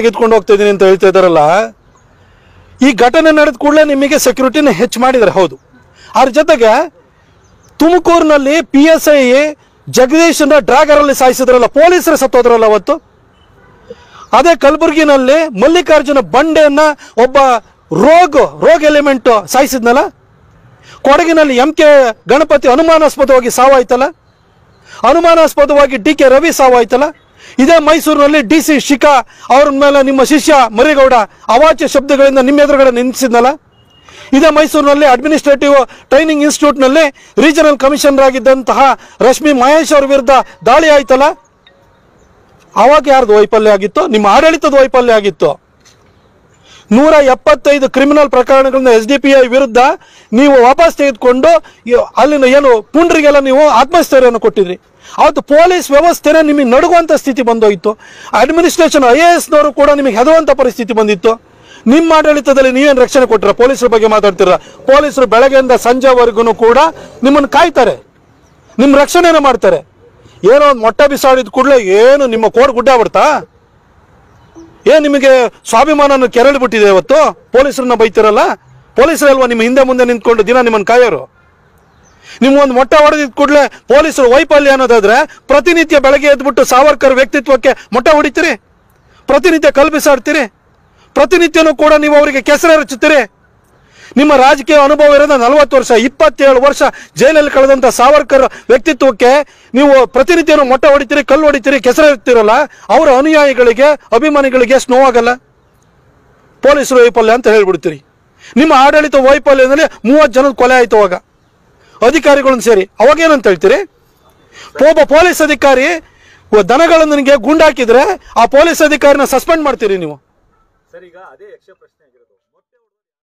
ತೆಗೆದುಕೊಂಡು ಹೋಗ್ತಾ ಇದ್ದೀನಿ ಅಂತ ಹೇಳ್ತಾ ಇದ್ದಾರಲ್ಲ ಈ ಘಟನೆ ನಡೆದ ಕೂಡಲೇ ನಿಮಗೆ ಸೆಕ್ಯೂರಿಟಿನ ಹೆಚ್ಚು ಮಾಡಿದ್ದಾರೆ ಹೌದು ಅದ್ರ ಜೊತೆಗೆ ತುಮಕೂರಿನಲ್ಲಿ ಪಿ ಎಸ್ ಐ ಜಗದೀಶನ ಡ್ರಾಗರಲ್ಲಿ ಸಾಯಿಸಿದ್ರಲ್ಲ ಪೊಲೀಸರು ಸತ್ತೋದ್ರಲ್ಲ ಅವತ್ತು ಅದೇ ಕಲಬುರಗಿನಲ್ಲಿ ಮಲ್ಲಿಕಾರ್ಜುನ ಬಂಡೆಯನ್ನ ಒಬ್ಬ ರೋಗ್ ರೋಗ್ ಎಲಿಮೆಂಟ್ ಸಾಯಿಸಿದ್ನಲ್ಲ ಕೊಡಗಿನಲ್ಲಿ ಎಂ ಕೆ ಗಣಪತಿ ಅನುಮಾನಾಸ್ಪದವಾಗಿ ಸಾವಾಯ್ತಲ್ಲ ಅನುಮಾನಾಸ್ಪದವಾಗಿ ಡಿ ಕೆ ರವಿ ಸಾವಾಯ್ತಲ್ಲ ಇದೇ ಮೈಸೂರಿನಲ್ಲಿ ಡಿ ಸಿ ಶಿಖಾ ಅವ್ರ ಮೇಲೆ ನಿಮ್ಮ ಶಿಷ್ಯ ಮರಿಗೌಡ ಅವಾಚ್ಯ ಶಬ್ದಗಳಿಂದ ನಿಮ್ಮ ಎದುರುಗಡೆ ನಿಲ್ಲಿಸಿದ್ನಲ್ಲ ಇದೇ ಮೈಸೂರಿನಲ್ಲಿ ಅಡ್ಮಿನಿಸ್ಟ್ರೇಟಿವ್ ಟ್ರೈನಿಂಗ್ ಇನ್ಸ್ಟಿಟ್ಯೂಟ್ನಲ್ಲಿ ರೀಜನಲ್ ಕಮಿಷನರ್ ಆಗಿದ್ದಂತಹ ರಶ್ಮಿ ಮಹೇಶ್ ಅವ್ರ ವಿರುದ್ಧ ದಾಳಿ ಆಯ್ತಲ್ಲ ಆವಾಗ ಯಾರ್ದು ವೈಫಲ್ಯ ಆಗಿತ್ತು ನಿಮ್ಮ ಆಡಳಿತದ ವೈಫಲ್ಯ ಆಗಿತ್ತು ನೂರ ಎಪ್ಪತ್ತೈದು ಕ್ರಿಮಿನಲ್ ಪ್ರಕರಣಗಳನ್ನ ಎಸ್ ಡಿ ಪಿ ಐ ವಿರುದ್ಧ ನೀವು ವಾಪಸ್ ತೆಗೆದುಕೊಂಡು ಈ- ಅಲ್ಲಿನ ಏನು ಪುಂಡ್ರಿಗೆಲ್ಲ ನೀವು ಆತ್ಮಸ್ಥೈರ್ಯವನ್ನು ಕೊಟ್ಟಿದ್ರಿ ಅವತ್ತು ಪೊಲೀಸ್ ವ್ಯವಸ್ಥೆನೇ ನಿಮಗೆ ನಡುಗುವಂಥ ಸ್ಥಿತಿ ಬಂದೋಯ್ತು ಅಡ್ಮಿನಿಸ್ಟ್ರೇಷನ್ ಐ ಎ ಎಸ್ನವರು ಕೂಡ ನಿಮಗೆ ಹೆದರುವಂಥ ಪರಿಸ್ಥಿತಿ ಬಂದಿತ್ತು ನಿಮ್ಮ ಆಡಳಿತದಲ್ಲಿ ನೀವೇನು ರಕ್ಷಣೆ ಕೊಟ್ಟಿರ ಪೊಲೀಸರ ಬಗ್ಗೆ ಮಾತಾಡ್ತೀರ ಪೊಲೀಸರು ಬೆಳಗ್ಗೆಯಿಂದ ಸಂಜೆವರೆಗೂ ಕೂಡ ನಿಮ್ಮನ್ನು ಕಾಯ್ತಾರೆ ನಿಮ್ಮ ರಕ್ಷಣೆನ ಮಾಡ್ತಾರೆ ಏನೋ ಒಂದು ಮೊಟ್ಟೆ ಬಿಸಾಡಿದ ಕೂಡಲೇ ಏನು ನಿಮ್ಮ ಕೋಡ್ ಗುಡ್ಡ ಬಿಡ್ತಾ ಏನ್ ನಿಮಗೆ ಸ್ವಾಭಿಮಾನನ ಕೆರಳಿ ಬಿಟ್ಟಿದೆ ಇವತ್ತು ಪೊಲೀಸರನ್ನ ಬೈತಿರಲ್ಲ ಪೊಲೀಸರಲ್ವಾ ನಿಮ್ಮ ಹಿಂದೆ ಮುಂದೆ ನಿಂತ್ಕೊಂಡು ದಿನ ನಿಮ್ಮನ್ನು ಕಾಯೋರು ನಿಮ್ಗೊಂದು ಮೊಟ್ಟೆ ಹೊಡೆದಿದ್ ಕೂಡಲೇ ಪೊಲೀಸರು ವೈಫಲ್ಯ ಅನ್ನೋದಾದ್ರೆ ಪ್ರತಿನಿತ್ಯ ಬೆಳಗ್ಗೆ ಎದ್ಬಿಟ್ಟು ಸಾವರ್ಕರ್ ವ್ಯಕ್ತಿತ್ವಕ್ಕೆ ಮೊಟ್ಟೆ ಹೊಡಿತೀರಿ ಪ್ರತಿನಿತ್ಯ ಕಲ್ಪಿಸಾಡ್ತೀರಿ ಪ್ರತಿನಿತ್ಯನೂ ಕೂಡ ನೀವು ಅವರಿಗೆ ಕೆಸರೆ ರಚುತ್ತೀರಿ ನಿಮ್ಮ ರಾಜಕೀಯ ಅನುಭವ ಇರೋದು ನಲವತ್ತು ವರ್ಷ ಇಪ್ಪತ್ತೇಳು ವರ್ಷ ಜೈಲಲ್ಲಿ ಕಳೆದಂಥ ಸಾವರ್ಕರ್ ವ್ಯಕ್ತಿತ್ವಕ್ಕೆ ನೀವು ಪ್ರತಿನಿತ್ಯನೂ ಮೊಟ್ಟೆ ಹೊಡಿತೀರಿ ಕಲ್ಲು ಹೊಡಿತೀರಿ ಕೆಸರೆ ಇರ್ತೀರಲ್ಲ ಅವರ ಅನುಯಾಯಿಗಳಿಗೆ ಅಭಿಮಾನಿಗಳಿಗೆ ಎಷ್ಟು ನೋವಾಗಲ್ಲ ಪೊಲೀಸರು ವೈಫಲ್ಯ ಅಂತ ಹೇಳ್ಬಿಡ್ತೀರಿ ನಿಮ್ಮ ಆಡಳಿತ ವೈಫಲ್ಯದಲ್ಲಿ ಮೂವತ್ತು ಜನದ ಕೊಲೆ ಆಯ್ತು ಅವಾಗ ಅಧಿಕಾರಿಗಳನ್ನ ಸೇರಿ ಅವಾಗ ಏನಂತ ಹೇಳ್ತೀರಿ ಒಬ್ಬ ಪೊಲೀಸ್ ಅಧಿಕಾರಿ ದನಗಳನ್ನು ನಿನಗೆ ಗುಂಡಾಕಿದ್ರೆ ಆ ಪೊಲೀಸ್ ಅಧಿಕಾರಿನ ಸಸ್ಪೆಂಡ್ ಮಾಡ್ತೀರಿ ನೀವು ಸರ್ ಈಗ ಅದೇ ಯಕ್ಷ ಪ್ರಶ್ನೆ ಆಗಿರೋದು ಮೊಟ್ಟೆ